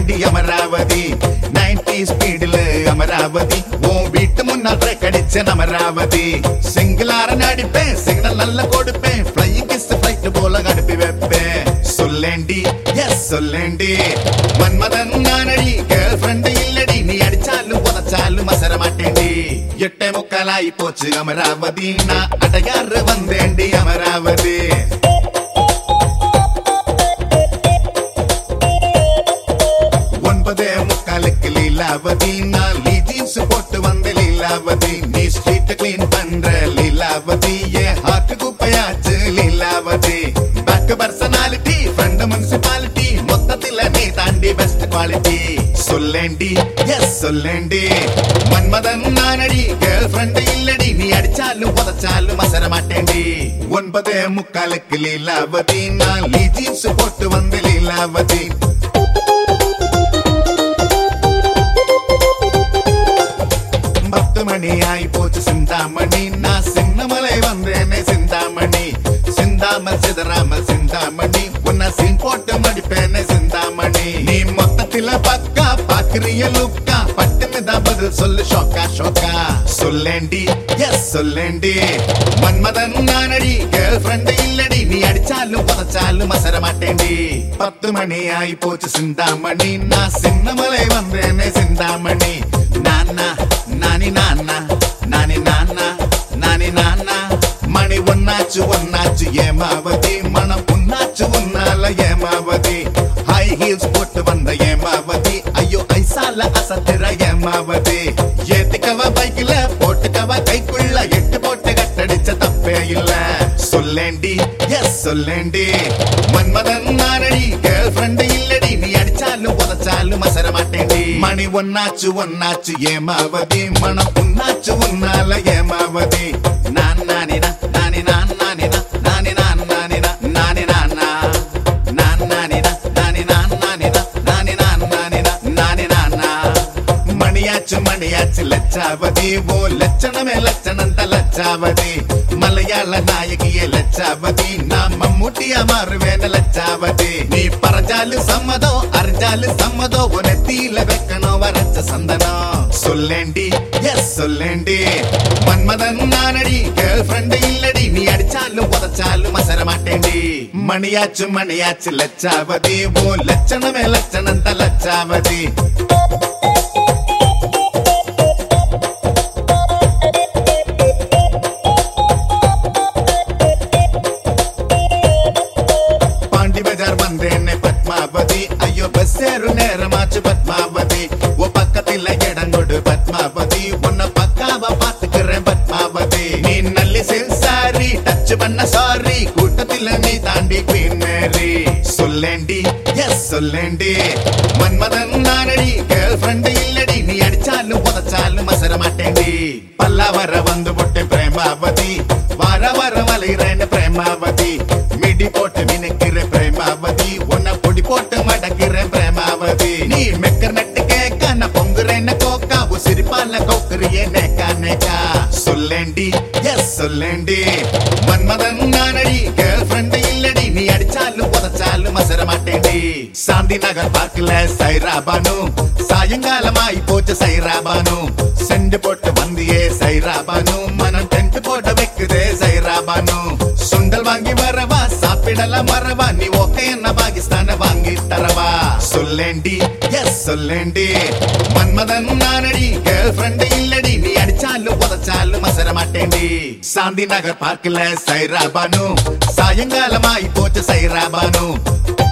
தாண்டி அமராவதி நைன்டி ஸ்பீடுல அமராவதி உன் வீட்டு முன்னால் கடிச்ச அமராவதி சிங்கிளார நடிப்பேன் சிக்னல் நல்ல கொடுப்பேன் ஃபிளையிங் கிஸ் ஃபிளைட் போல அனுப்பி வைப்பேன் சொல்லேண்டி எஸ் சொல்லேண்டி மன்மதன் நானடி கேர்ள் ஃப்ரெண்ட் இல்லடி நீ அடிச்சாலும் உதச்சாலும் அசர மாட்டேன்டி எட்டே முக்காலாயி போச்சு அமராவதி நான் அடையாறு வந்தேண்டி அமராவதி ஒன்பதே முக்காலுக்கு லீலாவதி நான் லீ ஜீன்ஸ் போட்டு வந்த லீலாவதி நீ ஸ்ட்ரீட் கிளீன் பண்ற லீலாவதி என் ஹார்ட் குப்பையாச்சு Leelavathi back personality friend municipality மொத்தத்துல நீ தாண்டி பெஸ்ட் குவாலிட்டி சொல்லேண்டி எஸ் சொல்லேண்டி மன்மதன் நானடி கேர்ள் ஃப்ரெண்ட் இல்லடி நீ அடிச்சாலும் உதச்சாலும் அசர மாட்டேன்டி ஒன்பதே முக்காலுக்கு லீலாவதி நான் லீ ஜீன்ஸ் போட்டு வந்த லீலாவதி பத்து மணி ஆயி போச்சு சிந்தாமணி நான் சின்னமலை வந்தேனே சிந்தாமணி சிந்தாமல் சிதறாமல் சிந்தாமணி உன்னை சீன் போட்டு மடிப்பேனே சிந்தாமணி நீ மொத்தத்தில பக்கா பாக்குறிய லுக்கா பட்டுன்னு தான் பதில் சொல்லு ஷோக்கா ஷோக்கா சொல்லேண்டி எஸ் சொல்லேண்டி மன்மதன் நானடி கேர்ள் ஃப்ரெண்ட் இல்லடி நீ அடிச்சாலும் புதைச்சாலும் அசர மாட்டேன்டி பத்து மணி ஆயி போச்சு சிந்தாமணி நான் சின்னமலை வந்தேனே சிந்தாமணி நானா நானி நானா நானி நானா நானி நானா மணி ஒன்னாச்சு ஒன்னாச்சு ஏமாவதி மனம் உன்னாச்சு உன்னால ஏமாவதி ஹை ஹீல்ஸ் போட்டு வந்த ஏமாவதி ஐயோ ஐசால அசத்திர ஏமாவதி ஏத்திக்கவ பைக்கில போட்டுக்கவ கைக்குள்ள எட்டு போட்டு கட்டடிச்ச தப்பே இல்ல சொல்லேண்டி எஸ் சொல்லேண்டி மன்மதன் நானடி கேர்ள் ஃப்ரெண்ட் இல்லடி நீ அடிச்சாலும் உதச்சாலும் அசர மாட்டேன்டி மணி ஒன்னாச்சு ஒன்னாச்சு ஏமாவதி மனம் உன்னாச்சு உன்னால ஏமாவதி நான் நானினா நானி நான் நானினா நானி நான் நானினா நானி நானா நான் நானினா நானி நான் நானினா நானி நான் நானினா நானி நானா மணியாச்சு மணியாச்சு லட்சாவதி ஓ லட்சணமே லட்சணந்த லட்சாவதி மலையாள நாயகியே லட்சாவதி நான் மம்மூட்டியா மாறுவேன லட்சாவதி நீ பறஞ்சாலு சம்மதோ அறிஞ்சாலு சம்மதோ உன தீல வைக்கணும் வரைச்ச சந்தனம் சொல்லேண்டி எஸ் சொல்லேண்டி மன்மதன் நானடி கேர்ள் ஃப்ரெண்ட் இல்லடி நீ அடிச்சாலும் உதச்சாலும் அசர மாட்டேன்டி மணியாச்சு மணியாச்சு லட்சாவதி ஓ லட்சணமே லட்சணந்த லட்சாவதி பாண்டி பஜார் வந்தேனே பத்மாவதி ஐயோ பஸ் ஏறு நேரமாச்சு பத்மாவதி ஓ பக்கத்துல இடங்கொடு பத்மாவதி உன்னை பக்காவா பாத்துக்கிறேன் பத்மாவதி நீ நல்லி சென்சாரி டச் பண்ண சாரி கூட்டத்துல நீ தாண்டி குவீன் மேரி சொல்லேண்டி எஸ் சொல்லேண்டி மன்மதன் நானடி கேர்ள் ஃப்ரெண்ட் இல்லடி நீ அடிச்சாலும் உதச்சாலும் அசர மாட்டேன்டி பல்லாவர வந்து போட்டு பிரேமாவதி வர வர வலைகிறேன் பிரேமாவதி மிடி போட்டு மினுக்கிற பிரேமாவதி உன்னை பொடி போட்டு மடக்கிற பிரேமாவதி நீ மெக்கர் நட்டு கேக்க நான் பொங்குறேன் கோக்கா உசிரிப்பால கோக்குறியே நேக்கா நேக்கா சொல்லேண்டி எஸ் சொல்லேண்டி மன்மதன் நானடி கேர்ள் ஃப்ரெண்ட் இல்லடி நீ அடிச்சாலும் உதச்சாலும் அசர மாட்டேன்டி சாந்தி நகர் பார்க்கல சைராபானு சாயங்காலமாய் போச்சு சைராபானு செண்டு போட்டு வந்தியே சைராபானு மனம் டென்ட் போட்டு வைக்குதே சைராபானு சுண்டல் வாங்கி வரவா சாப்பிடலாம் வரவா நீ ஓகே என்ன பாகிஸ்தான வாங்கி தரவா சொல்லேண்டி எஸ் சொல்லேண்டி மன்மதன் நானடி கேர்ள் ஃப்ரெண்ட் இல்லடி நீ அடிச்சாலும் உதச்சாலும் அசர மாட்டேன்டி சாந்தி நகர் பார்க்கல சைராபானு சாயங்காலமாய் போச்சு சைராபானு